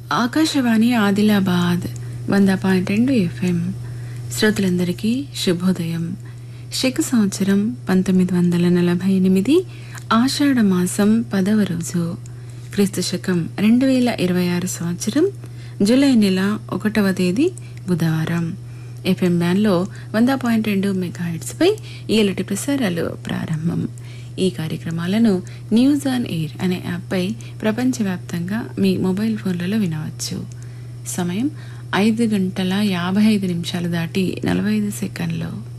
ఆకాశవాణి ఆదిలాబాద్ వంద పాయింట్ రెండు ఎఫ్ఎం శ్రోతలందరికీ శుభోదయం శక సంవత్సరం పంతొమ్మిది వందల నలభై ఎనిమిది ఆషాఢ మాసం పదవ రోజు క్రీస్తు శకం రెండు వేల ఇరవై ఆరు సంవత్సరం జూలై నెల ఒకటవ తేదీ బుధవారం ఎఫ్ఎం బ్యాన్లో వంద పాయింట్ రెండు మెగాహెట్స్పై ఈలటి ప్రసారాలు ప్రారంభం ఈ కార్యక్రమాలను న్యూస్ ఆన్ ఎయిర్ అనే యాప్పై ప్రపంచవ్యాప్తంగా మీ మొబైల్ ఫోన్లలో వినవచ్చు సమయం ఐదు గంటల యాభై ఐదు నిమిషాలు దాటి నలభై ఐదు సెకండ్లు